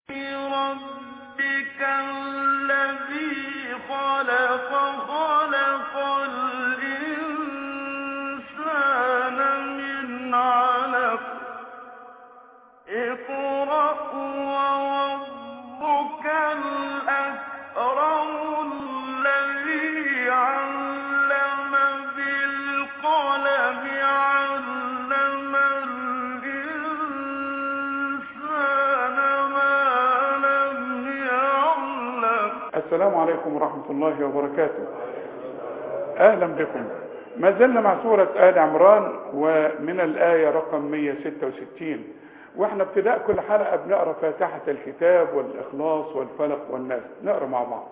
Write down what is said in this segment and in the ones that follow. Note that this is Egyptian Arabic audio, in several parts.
ربك الذي خلق خلق الإنسان من علق اقرأ وربك الأكرم الذي علم بالقلم علم الإنسان ما لم يعلم السلام عليكم ورحمة الله وبركاته أهلا بكم ما زلنا مع سورة آل عمران ومن الآية رقم 166 واحنا ابتداء كل حلقة بنقرأ فاتحة الكتاب والإخلاص والفلق والناس نقرأ مع بعض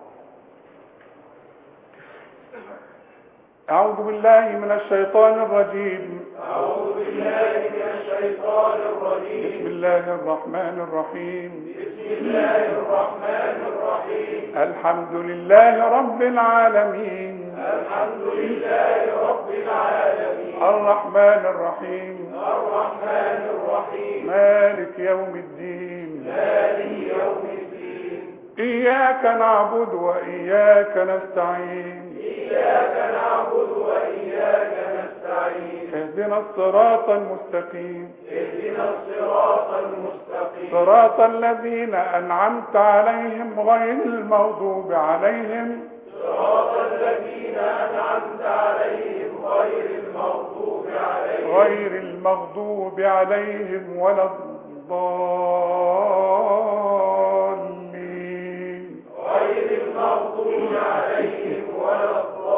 أعوذ بالله من الشيطان الرجيم أعوذ بالله من الشيطان الرجيم بسم الله الرحمن الرحيم بسم الله الرحمن الرحيم الحمد لله رب العالمين الحمد لله رب العالمين الرحمن الرحيم الرحمن الرحيم مالك يوم الدين مالك يوم الدين إياك نعبد وإياك نستعين إياك نعبد وإياك نستعين اهدنا الصراط المستقيم اهدنا الصراط المستقيم صراط الذين أنعمت عليهم غير المغضوب عليهم صراط الذين أنعمت عليهم غير المغضوب عليهم غير المغضوب عليهم ولا الضالين غير المغضوب عليهم ولا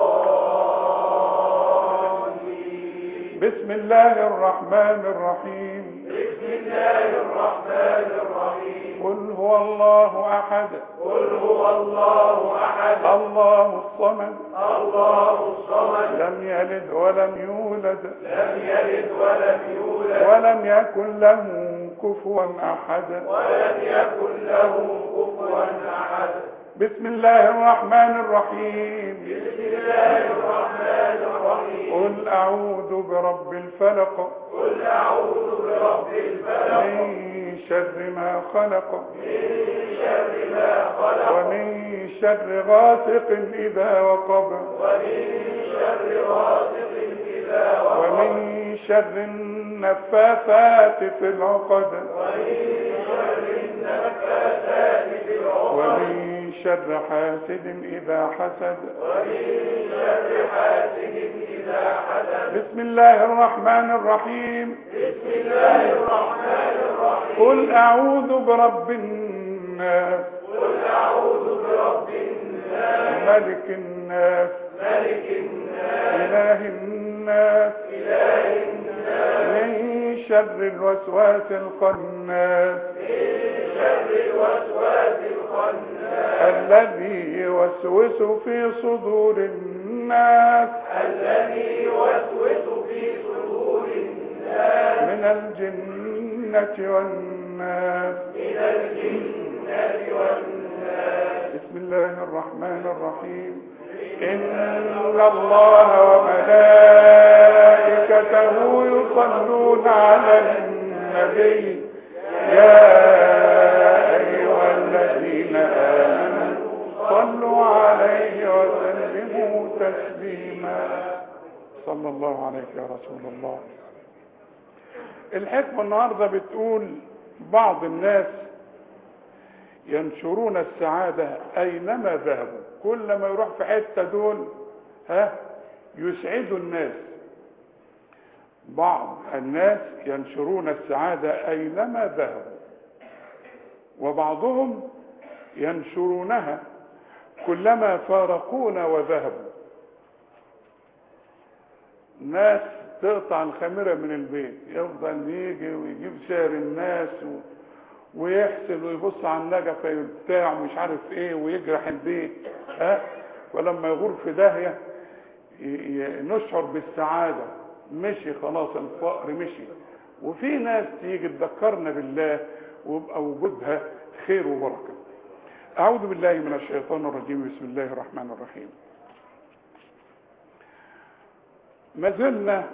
الضالين بسم الله الرحمن الرحيم بسم الله الرحمن الرحيم قل هو الله أحد قل هو الله أحد الله الصمد الله الصمد لم يلد ولم يولد لم يلد ولم يولد ولم يكن له كفوا أحد ولم يكن له كفوا أحد بسم الله الرحمن الرحيم بسم الله الرحمن الرحيم قل أعوذ برب الفلق قل أعوذ برب الفلق من شر ما خلق من شر ما خلق ومن شر غاسق إذا وقب ومن شر غاسق إذا وقب ومن شر النفاثات في العقد ومن شر النفاثات في العقد ومن شر حاسد إذا حسد ومن شر حاسد إذا حسد بسم الله الرحمن الرحيم بسم الله الرحمن الرحيم قل أعوذ برب الناس قل أعوذ برب الناس ملك الناس ملك الناس إله الناس إله الناس من شر الوسواس الخناس من شر الوسواس الخناس الذي يوسوس في صدور الناس الذي يوسوس في صدور الناس من الجنة والناس من الجنة والناس بسم الله الرحمن الرحيم إن الله وملائكته يصلون على النبي يا أيها الذين آمنوا صلوا عليه وسلموا تسليما صلى الله عليك يا رسول الله الحكمة النهاردة بتقول بعض الناس ينشرون السعادة أينما ذهبوا كل ما يروح في حتة دول ها يسعدوا الناس بعض الناس ينشرون السعادة أينما ذهبوا وبعضهم ينشرونها كلما فارقونا وذهبوا ناس تقطع الخميرة من البيت يفضل يجي ويجيب سعر الناس و... ويحسن ويبص على النجفة بتاع ومش عارف ايه ويجرح البيت ها ولما يغور في داهية ي- ي- نشعر بالسعادة مشي خلاص الفقر مشي وفي ناس تيجي تذكرنا بالله ويبقى وجودها خير وبركة أعوذ بالله من الشيطان الرجيم بسم الله الرحمن الرحيم ما زلنا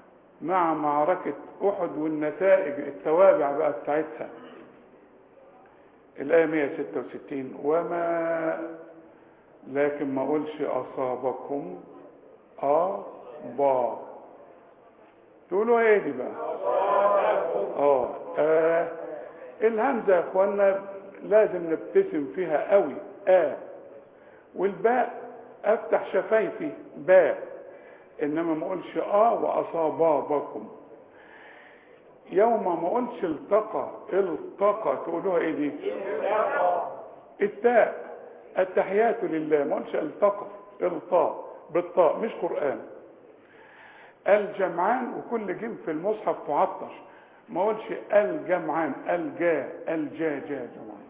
مع معركة أحد والنتائج التوابع بقى بتاعتها الآية 166 وما لكن ما أقولش أصابكم أبا تقولوا ايه دي بقى اه آه. الهمزة يا اخوانا لازم نبتسم فيها قوي آه والباء افتح شفايفي باء انما ما اقولش اه واصابابكم يوم ما اقولش التقى التقى تقولوها ايه دي التاء التحيات لله ما اقولش التقى الطاء بالطاء مش قرآن الجمعان وكل جيم في المصحف تعطش ما اقولش الجمعان الجا الجا جا جمعان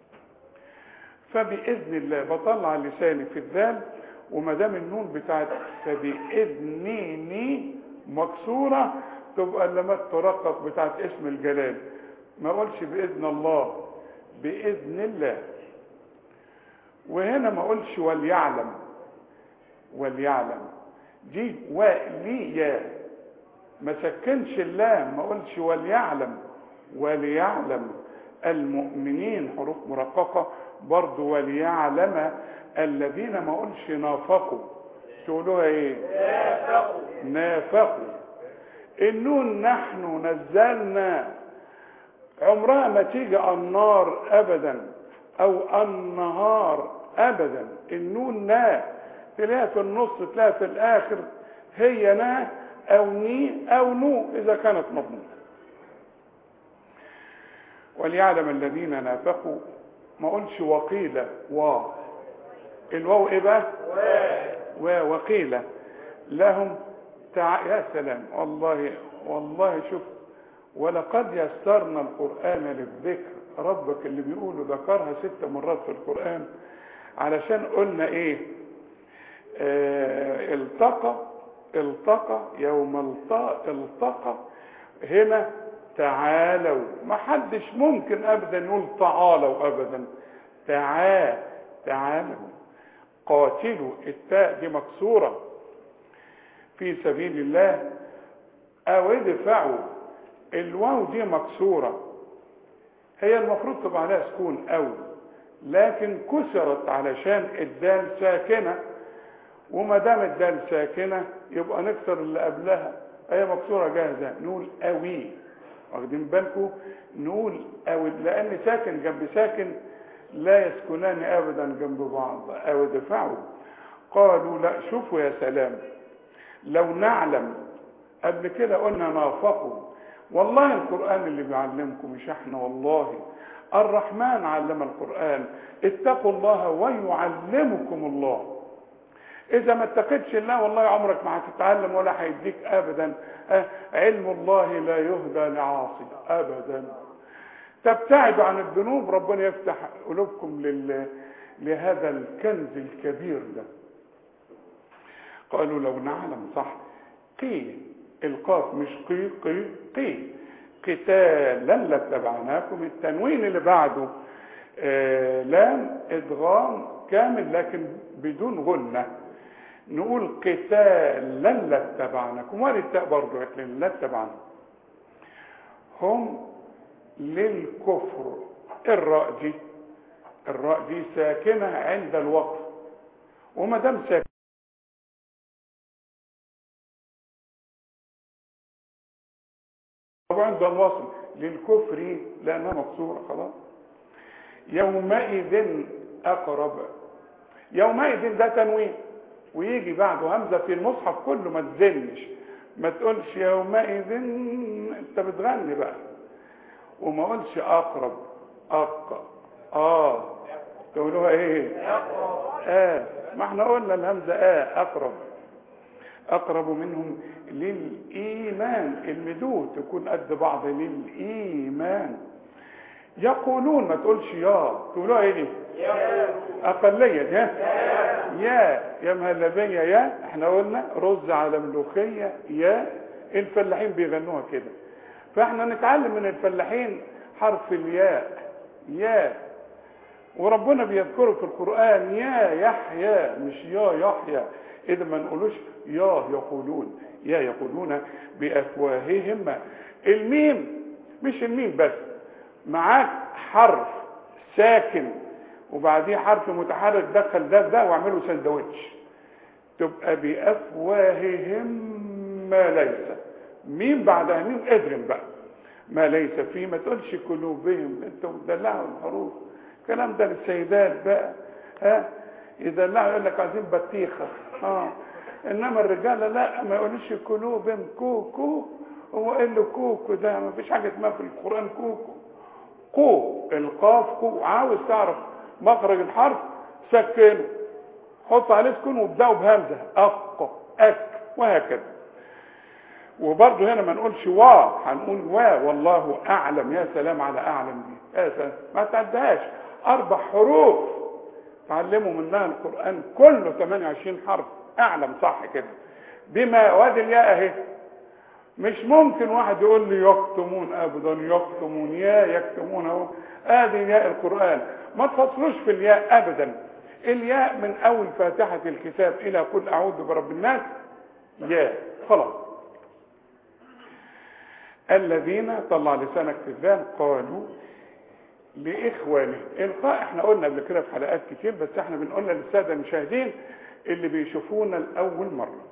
فبإذن الله بطلع لساني في الدال وما دام النون بتاعت فبإذنيني مكسورة تبقى اللمات ترقق بتاعت اسم الجلال ما اقولش بإذن الله بإذن الله وهنا ما اقولش وليعلم وليعلم دي وليا ما سكنش اللام ما اقولش وليعلم وليعلم المؤمنين حروف مرققة برضو وليعلم الذين ما اقولش نافقوا تقولوها ايه نافقوا نافقوا النون نحن نزلنا عمرها ما تيجي النار ابدا او النهار ابدا النون نا تلاقيها في النص تلاقيها في الاخر هي نا او ني او نو اذا كانت مضمونه وليعلم الذين نافقوا ما اقولش وقيل و الواو ايه بقى و وقيل لهم تع... يا سلام والله والله شوف ولقد يسرنا القرآن للذكر ربك اللي بيقوله ذكرها ست مرات في القرآن علشان قلنا ايه آه التقى التقى يوم التقى التقى هنا تعالوا ما حدش ممكن ابدا يقول تعالوا ابدا تعال تعالوا قاتلوا التاء دي مكسوره في سبيل الله او ادفعوا الواو دي مكسوره هي المفروض تبقى عليها سكون او لكن كسرت علشان الدال ساكنه وما دام الدال ساكنه يبقى نكسر اللي قبلها هي مكسوره جاهزه نقول اوي واخدين بالكم نقول او لان ساكن جنب ساكن لا يسكنان ابدا جنب بعض او دفعوا قالوا لا شوفوا يا سلام لو نعلم قبل كده قلنا نافقوا والله القرآن اللي بيعلمكم مش احنا والله الرحمن علم القرآن اتقوا الله ويعلمكم الله اذا ما اتقيتش الله والله عمرك ما هتتعلم ولا هيديك ابدا اه علم الله لا يهدى لعاصي ابدا تبتعدوا عن الذنوب ربنا يفتح قلوبكم لل... لهذا الكنز الكبير ده قالوا لو نعلم صح قي القاف مش قي قي قي قتالا لاتبعناكم التنوين اللي بعده آه لام ادغام كامل لكن بدون غنه نقول قتالا لاتبعناكم والتاء برضه لاتبعناكم هم للكفر الراء دي الراء دي ساكنه عند الوقف وما دام ساكنه طبعا ده الوصل للكفر لانها مكسوره خلاص يومئذ اقرب يومئذ ده تنوين ويجي بعده همزه في المصحف كله ما تزنش ما تقولش يومئذ انت بتغني بقى وما اقولش اقرب اق اه تقولوها ايه اه ما احنا قلنا الهمزه اه اقرب اقرب منهم للايمان المدود تكون قد بعض للايمان يقولون ما تقولش يا تقولوها ايه دي اقليه ها يا يا مهلبيه يا احنا قلنا رز على ملوخيه يا الفلاحين بيغنوها كده فاحنا نتعلم من الفلاحين حرف الياء يا وربنا بيذكره في القرآن يا يحيى مش يا يحيى إذا ما نقولوش يا يقولون يا يقولون بأفواههم الميم مش الميم بس معاك حرف س ساكن وبعديه حرف متحرك دخل ده في ده واعمله سندوتش تبقى بافواههم ما ليس مين بعدها مين ادرم بقى ما ليس فيه ما تقولش قلوبهم انتوا بتدلعوا الحروف الكلام ده للسيدات بقى ها يدلعوا يقول لك عايزين بطيخه اه انما الرجاله لا ما يقولوش قلوبهم كوكو هو قال له كوكو ده ما فيش حاجه اسمها في القران كوكو كو القاف كو عاوز تعرف مخرج الحرف سكنه حط عليه سكون وابدأوا بهمزه اق اك وهكذا وبرضه هنا ما نقولش وا هنقول وا والله اعلم يا سلام على اعلم دي يا سلام ما تعدهاش اربع حروف تعلموا منها القران كله 28 حرف اعلم صح كده بما وادي الياء اهي مش ممكن واحد يقول لي يكتمون ابدا يكتمون يا يكتمون اهو ادي ياء القران ما تفصلوش في الياء ابدا الياء من اول فاتحه الكتاب الى قل اعوذ برب الناس ياء خلاص الذين طلع لسانك في الذهن قالوا لاخوانهم القاء احنا قلنا قبل كده في حلقات كتير بس احنا بنقولها للساده المشاهدين اللي بيشوفونا لاول مره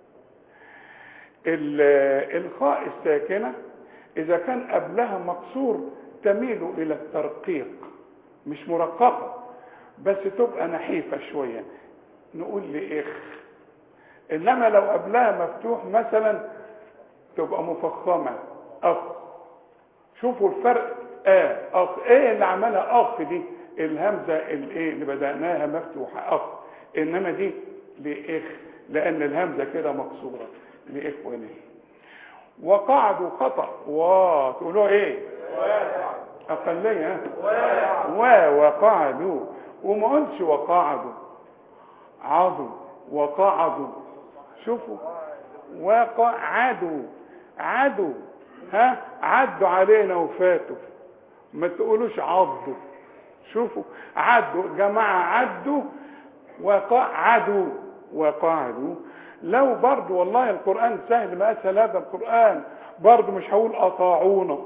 الخاء الساكنه اذا كان قبلها مكسور تميل الى الترقيق مش مرققه بس تبقى نحيفه شويه نقول لاخ انما لو قبلها مفتوح مثلا تبقى مفخمه اخ شوفوا الفرق اه اخ ايه اللي عملها اخ دي الهمزه الايه اللي بداناها مفتوحه اخ انما دي لاخ لان الهمزه كده مكسوره لاخوانه وقعدوا خطا و تقولوا ايه اقليه و وقعدوا وما قلتش وقعدوا عضوا وقعدوا شوفوا وقعدوا عدوا ها عدوا علينا وفاتوا ما تقولوش عضوا شوفوا عدوا جماعة عدوا وقعدوا وقعدوا لو برضو والله القرآن سهل ما أسهل هذا القرآن برضو مش هقول أطاعونا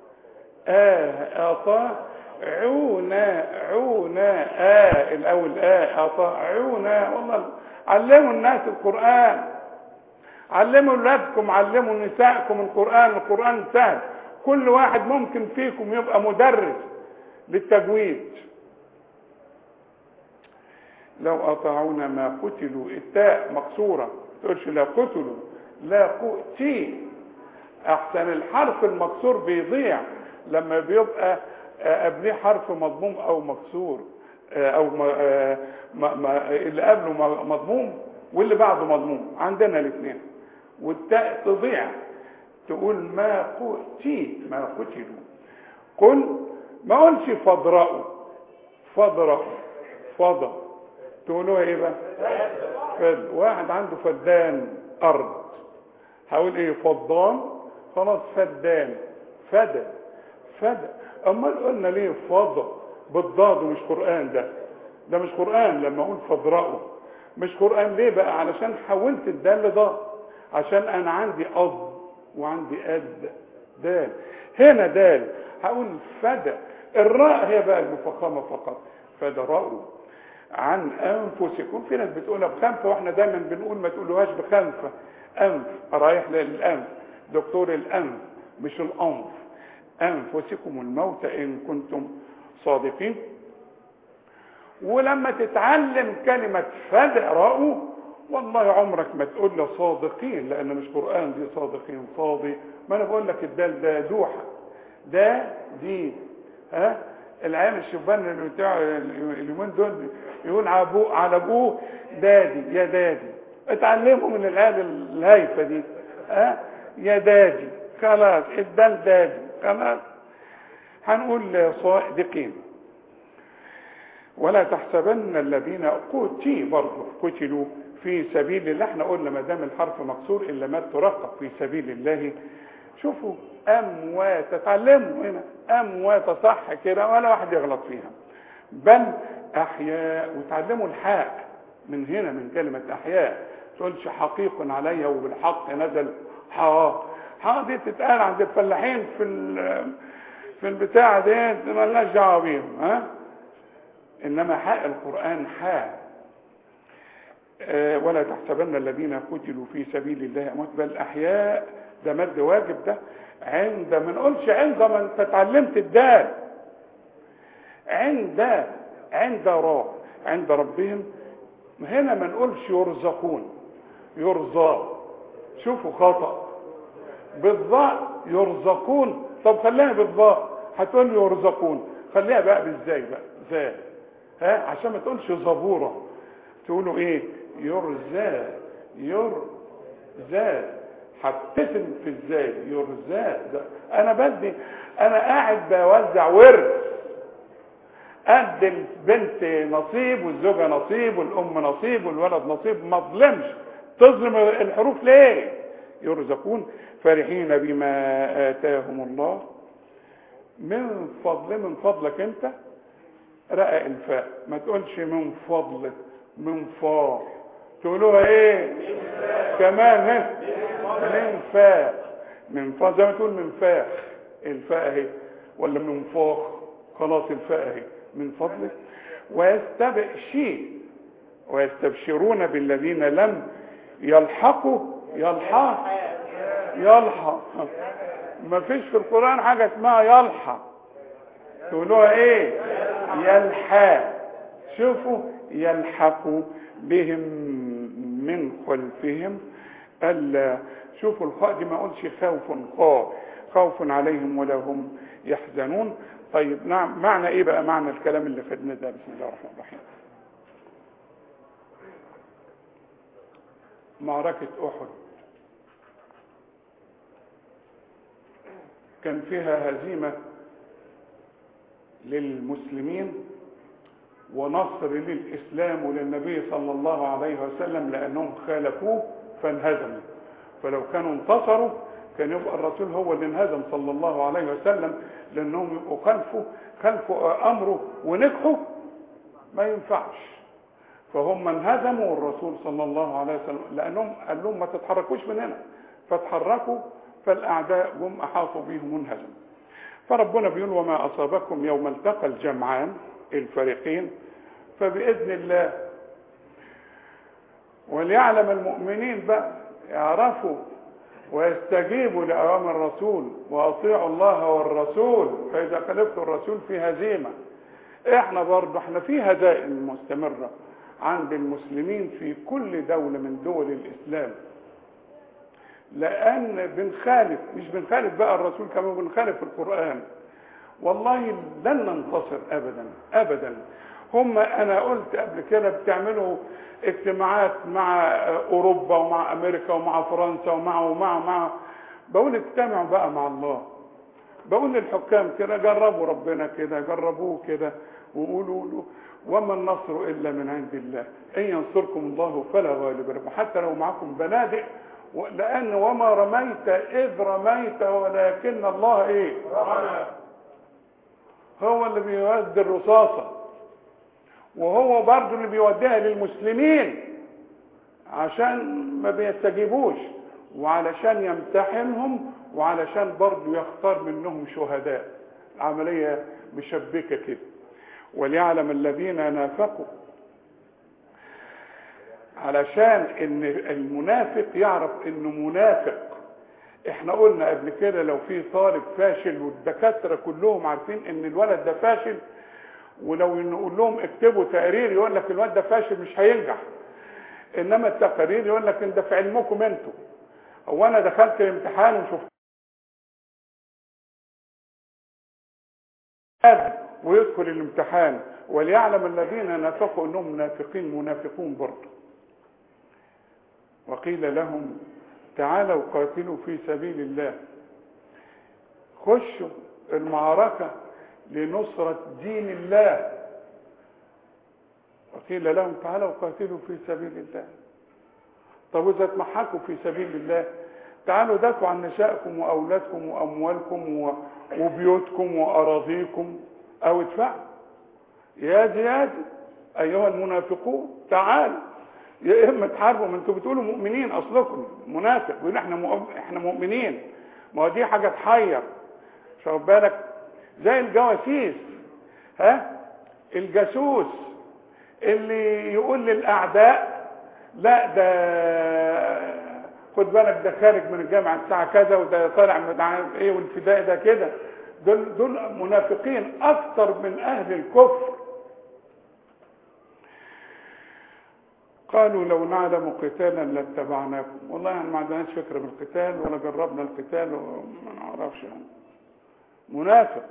آه أطاعونا عونا آه الأول آه أطاعونا والله علموا الناس القرآن علموا اولادكم علموا نسائكم القران القران سهل كل واحد ممكن فيكم يبقى مدرس للتجويد لو اطاعونا ما قتلوا التاء مكسوره تقولش لا قتلوا لا قتي احسن الحرف المكسور بيضيع لما بيبقى قبليه حرف مضموم او مكسور او ما ما ما اللي قبله مضموم واللي بعده مضموم عندنا الاثنين والتاء تضيع تقول ما قتي ما قتلوا قل ما قلش فاضرأوا فاضرأوا فضى تقولوا ايه بقى فد واحد عنده فدان ارض هقول ايه فضان خلاص فدان فدى فدى امال قلنا ليه فضى بالضاد ومش قران ده ده مش قران لما اقول فاضرأوا مش قران ليه بقى علشان حولت الدال لضاد عشان انا عندي أض وعندي أد دال هنا دال هقول فدى الراء هي بقى المفخمة فقط فدرأوا عن أنفسكم في ناس بتقولها بخنفة واحنا دايما بنقول ما تقولوهاش بخنفة أنف رايح للأنف دكتور الأنف مش الأنف أنفسكم الموت إن كنتم صادقين ولما تتعلم كلمة فدرأوا والله عمرك ما تقول له صادقين لان مش قران دي صادقين صادي ما انا بقول لك الدال ده دوحه ده دي ها العيال الشبان اللي بتاع اليومين دول يقول على ابوه على ابوه دادي يا دادي اتعلموا من العيال الهايفه دي ها يا دادي خلاص الدال دادي خلاص هنقول صادقين ولا تحسبن الذين قتلوا برضه قتلوا في سبيل الله احنا قلنا ما دام الحرف مكسور الا ما ترقق في سبيل الله شوفوا اموات تتعلموا هنا اموات صح كده ولا واحد يغلط فيها بل احياء وتعلموا الحاء من هنا من كلمه احياء تقولش حقيق علي وبالحق نزل حا حا دي تتقال عند الفلاحين في في البتاع دي مالناش دعوه بيهم ها انما حاء القران حاء آه، ولا تحسبن الذين قتلوا في سبيل الله اموات بل احياء ده مد واجب ده عند ما نقولش عند ما انت اتعلمت الدال عند عند راء عند ربهم هنا ما نقولش يرزقون يرزق شوفوا خطأ بالضاء يرزقون طب خليها بالضاء هتقول لي يرزقون خليها بقى بالزاي بقى زاي ها عشان ما تقولش زبوره تقولوا ايه يرزا يرزا هبتسم في الزاي يرزا ده انا بدي انا قاعد بوزع ورث قد البنت نصيب والزوجه نصيب والام نصيب والولد نصيب ما اظلمش تظلم الحروف ليه يرزقون فرحين بما اتاهم الله من فضل من فضلك انت رقق الفاء ما تقولش من فضلك من فار تقولوها ايه كمان ها من فاء من فاء زي ما تقول من فاخ الفاء اهي ولا من فاخ خلاص الفاء اهي من فضلك ويستبق شيء ويستبشرون بالذين لم يلحقوا يلحق يلحق ما فيش في القرآن حاجة اسمها يلحق تقولوها ايه يلحق شوفوا يلحق بهم من خلفهم ألا شوفوا الخاء دي ما اقولش خوف خاء خوف عليهم ولا هم يحزنون طيب نعم معنى ايه بقى معنى الكلام اللي خدناه ده بسم الله الرحمن الرحيم معركة أحد كان فيها هزيمة للمسلمين ونصر للإسلام وللنبي صلى الله عليه وسلم لأنهم خالفوه فانهزموا فلو كانوا انتصروا كان يبقى الرسول هو اللي انهزم صلى الله عليه وسلم لأنهم يبقوا خلفه خلفوا أمره ونجحوا ما ينفعش فهم انهزموا الرسول صلى الله عليه وسلم لأنهم قال لهم ما تتحركوش من هنا فتحركوا فالأعداء هم أحاطوا بهم وانهزموا فربنا بيقول وما أصابكم يوم التقى الجمعان الفريقين فبإذن الله وليعلم المؤمنين بقى يعرفوا ويستجيبوا لأوامر الرسول وأطيعوا الله والرسول فإذا خلفت الرسول في هزيمة احنا برضه احنا في هزائم مستمرة عند المسلمين في كل دولة من دول الإسلام لأن بنخالف مش بنخالف بقى الرسول كمان بنخالف القرآن والله لن ننتصر أبدا أبدا هم أنا قلت قبل كده بتعملوا اجتماعات مع أوروبا ومع أمريكا ومع فرنسا ومع ومع ومع بقول اجتمعوا بقى مع الله بقول للحكام كده جربوا ربنا كده جربوه كده وقولوا له وما النصر الا من عند الله ان ينصركم الله فلا غالب لكم حتى لو معكم بنادق لان وما رميت اذ رميت ولكن الله ايه هو اللي بيودي الرصاصه وهو برضه اللي بيوديها للمسلمين عشان ما بيستجيبوش وعلشان يمتحنهم وعلشان برضه يختار منهم شهداء العملية مشبكة كده وليعلم الذين نافقوا علشان ان المنافق يعرف انه منافق احنا قلنا قبل كده لو في طالب فاشل والدكاتره كلهم عارفين ان الولد ده فاشل ولو نقول لهم اكتبوا تقرير يقول لك الولد ده فاشل مش هينجح انما التقارير يقول لك انت في علمكم انتوا هو انا دخلت الامتحان وشفت ويدخل الامتحان وليعلم الذين نافقوا انهم منافقين منافقون برضه وقيل لهم تعالوا قاتلوا في سبيل الله خشوا المعركة لنصرة دين الله وقيل لهم تعالوا قاتلوا في سبيل الله طب إذا اتمحكوا في سبيل الله تعالوا دافعوا عن نسائكم وأولادكم وأموالكم وبيوتكم وأراضيكم أو ادفعوا يا زياد أيها المنافقون تعالوا يا اما تحاربوا ما انتوا بتقولوا مؤمنين اصلكم منافق بيقول احنا مؤمن احنا مؤمنين ما هو دي حاجه تحير شوف بالك زي الجواسيس ها الجاسوس اللي يقول للاعداء لا ده خد بالك ده خارج من الجامعه الساعه كذا وده طالع من عارف ايه والفداء ده كده دول دول منافقين اكثر من اهل الكفر قالوا لو نعلم قتالا لاتبعناكم والله يعني ما عندناش فكره بالقتال ولا جربنا القتال وما نعرفش يعني منافق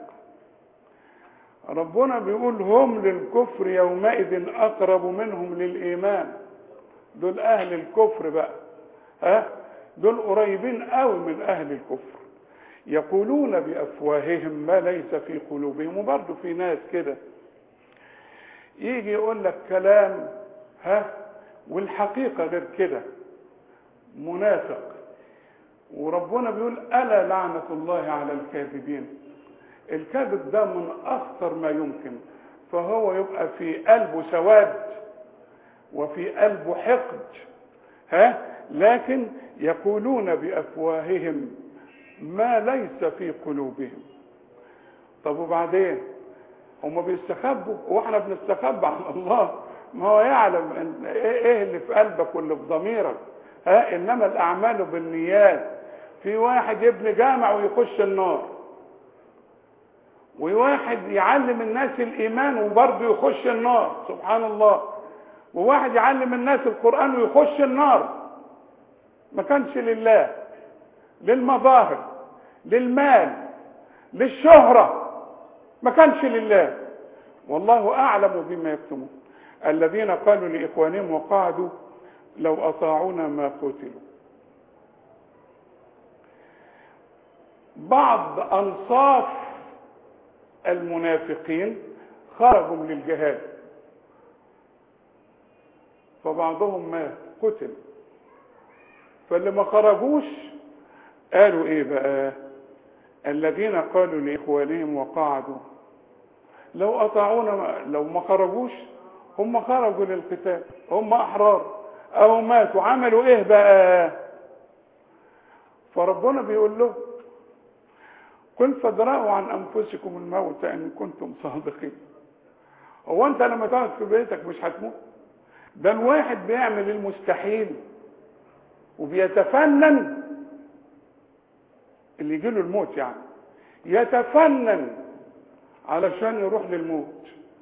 ربنا بيقول هم للكفر يومئذ اقرب منهم للايمان دول اهل الكفر بقى ها دول قريبين قوي من اهل الكفر يقولون بافواههم ما ليس في قلوبهم وبرضه في ناس كده يجي يقول لك كلام ها والحقيقه غير كده منافق وربنا بيقول الا لعنه الله على الكاذبين الكذب ده من اخطر ما يمكن فهو يبقى في قلبه سواد وفي قلبه حقد ها لكن يقولون بافواههم ما ليس في قلوبهم طب وبعدين هم بيستخبوا واحنا بنستخبى عن الله ما هو يعلم ان ايه اللي في قلبك واللي في ضميرك ها انما الاعمال بالنيات في واحد يبني جامع ويخش النار وواحد يعلم الناس الايمان وبرضه يخش النار سبحان الله وواحد يعلم الناس القران ويخش النار ما كانش لله للمظاهر للمال للشهره ما كانش لله والله اعلم بما يكتمون الذين قالوا لاخوانهم وقعدوا لو اطاعونا ما قتلوا بعض انصاف المنافقين خرجوا للجهاد فبعضهم مات قتل فاللي ما خرجوش قالوا ايه بقى الذين قالوا لاخوانهم وقعدوا لو اطاعونا ما لو ما خرجوش هم خرجوا للقتال هم احرار او ماتوا عملوا ايه بقى فربنا بيقول له قل فادرأوا عن انفسكم الموت ان كنتم صادقين هو انت لما تقعد في بيتك مش هتموت ده الواحد بيعمل المستحيل وبيتفنن اللي يجيله الموت يعني يتفنن علشان يروح للموت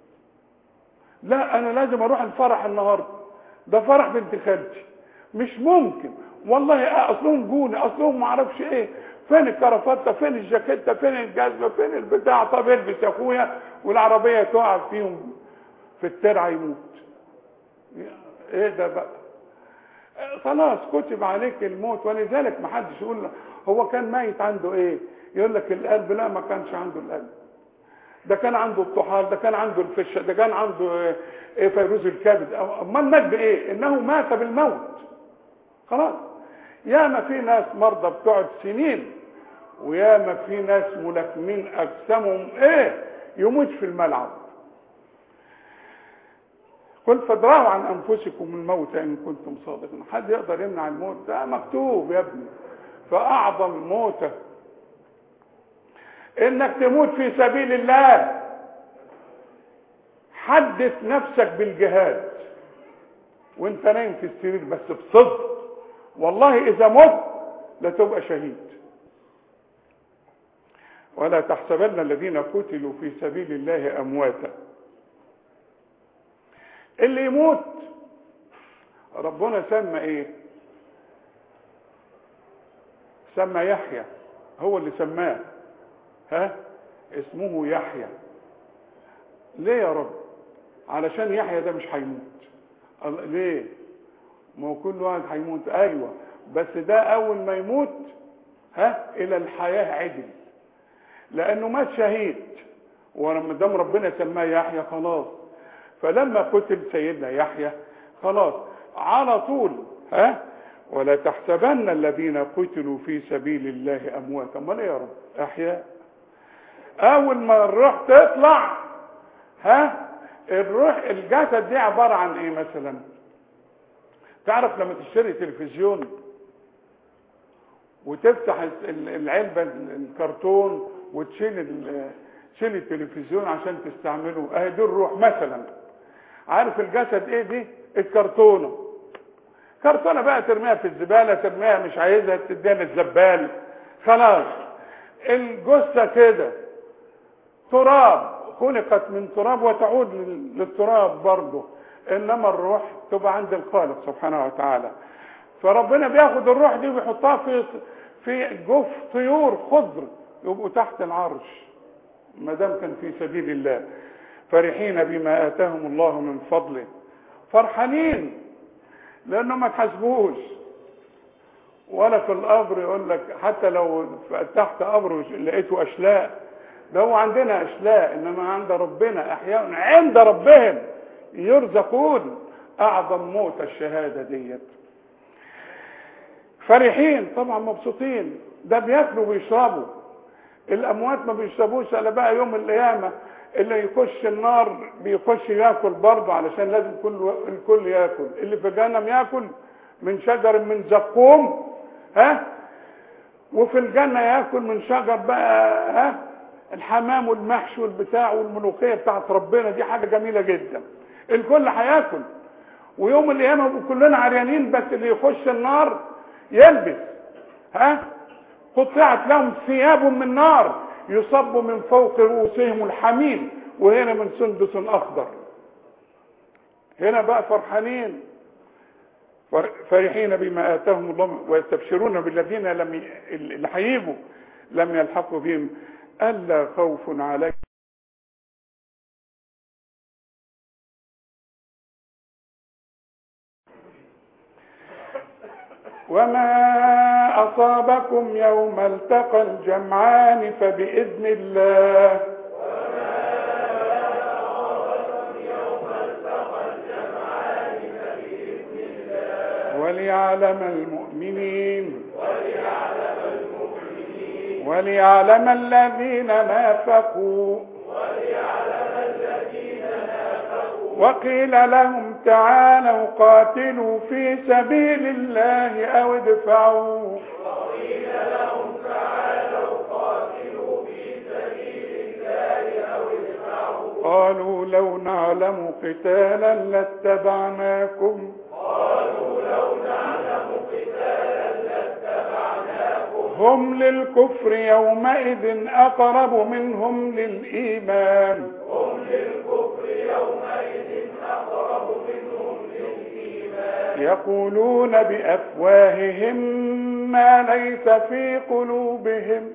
لا انا لازم اروح الفرح النهارده ده فرح بنت خالتي مش ممكن والله اه اصلهم جوني اصلهم ما اعرفش ايه فين الكرافته فين الجاكيته فين الجزمه فين البتاع طب البس يا اخويا والعربيه تقع فيهم في الترعه يموت ايه ده بقى خلاص كتب عليك الموت ولذلك ما حدش يقول هو كان ميت عنده ايه يقول لك القلب لا ما كانش عنده القلب ده كان عنده الطحال ده كان عنده الفشه ده كان عنده ايه فيروز الكبد امال مات بايه انه مات بالموت خلاص ياما في ناس مرضى بتقعد سنين وياما في ناس ملاكمين اجسامهم ايه يموت في الملعب قل فادرأوا عن انفسكم الموت ان كنتم صادقين حد يقدر يمنع الموت ده مكتوب يا ابني فاعظم موته انك تموت في سبيل الله حدث نفسك بالجهاد وانت نايم في السرير بس بصدق والله اذا مت لتبقى شهيد ولا تحسبن الذين قتلوا في سبيل الله امواتا اللي يموت ربنا سمى ايه سمى يحيى هو اللي سماه ها اسمه يحيى ليه يا رب علشان يحيى ده مش هيموت ليه ما هو كل واحد هيموت ايوه بس ده اول ما يموت ها الى الحياه عدل لانه مات شهيد ولما دام ربنا سماه يحيى خلاص فلما قتل سيدنا يحيى خلاص على طول ها ولا تحسبن الذين قتلوا في سبيل الله امواتا امال ايه يا رب احياء اول ما الروح تطلع ها الروح الجسد دي عباره عن ايه مثلا تعرف لما تشتري تلفزيون وتفتح العلبه الكرتون وتشيل شيل التلفزيون عشان تستعمله اهي دي الروح مثلا عارف الجسد ايه دي الكرتونه كرتونه بقى ترميها في الزباله ترميها مش عايزها تديها الزبال خلاص الجثه كده تراب خلقت من تراب وتعود لل- للتراب برضه انما الروح تبقى عند الخالق سبحانه وتعالى فربنا بياخد الروح دي ويحطها في في جوف طيور خضر يبقوا تحت العرش ما دام كان في سبيل الله فرحين بما اتاهم الله من فضله فرحانين لانه ما تحاسبوش ولا في القبر يقول لك حتى لو تحت قبر لقيته اشلاء ده هو عندنا اشلاء انما عند ربنا احياء عند ربهم يرزقون اعظم موت الشهاده ديت فرحين طبعا مبسوطين ده بياكلوا ويشربوا الاموات ما بيشربوش الا بقى يوم القيامه اللي يخش النار بيخش ياكل برضه علشان لازم كل الكل ياكل اللي في جهنم ياكل من شجر من زقوم ها وفي الجنه ياكل من شجر بقى ها الحمام والمحشي والبتاع والملوخيه بتاعت ربنا دي حاجه جميله جدا الكل هياكل ويوم القيامه كلنا عريانين بس اللي يخش النار يلبس ها قطعت لهم ثياب من نار يصب من فوق رؤوسهم الحميم وهنا من سندس اخضر هنا بقى فرحانين فر- فرحين بما اتاهم الله ويستبشرون بالذين لم ي... اللي هيجوا لم يلحقوا بهم الا خوف عليهم وما أصابكم يوم التقى الجمعان فبإذن الله وليعلم المؤمنين وليعلم الذين نافقوا وقيل لهم تعالوا قاتلوا في سبيل الله او ادفعوا قالوا لو نعلم قتالا لاتبعناكم هم للكفر يومئذ اقرب منهم للايمان يقولون بافواههم ما ليس في قلوبهم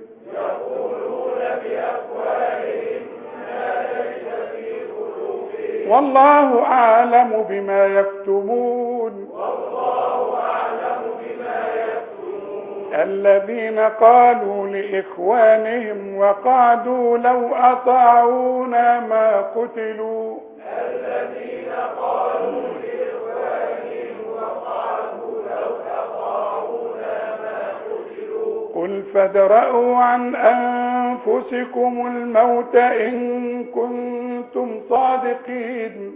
والله اعلم بما يكتمون الذين قالوا لاخوانهم وقعدوا لو اطاعونا ما قتلوا قل فادرءوا عن انفسكم الموت ان كنتم صادقين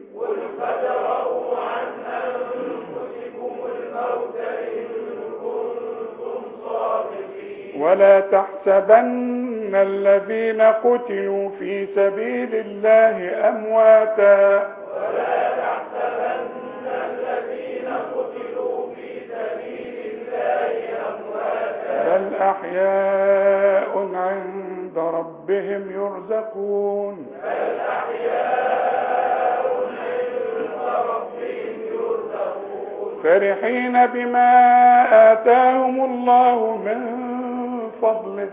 ولا تحسبن الذين قتلوا في سبيل الله امواتا بل احياء عند ربهم يرزقون فرحين بما آتاهم الله من فضله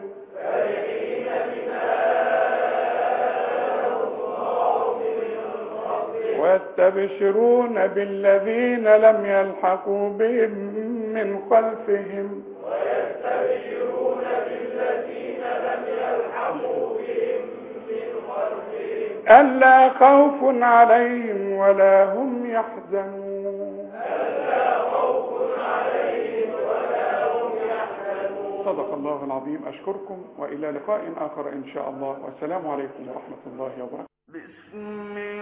ويستبشرون بالذين لم يلحقوا بهم من خلفهم ألا خوف عليهم ولا هم يحزنون صدق الله العظيم أشكركم وإلى لقاء آخر إن شاء الله والسلام عليكم ورحمة الله وبركاته بسم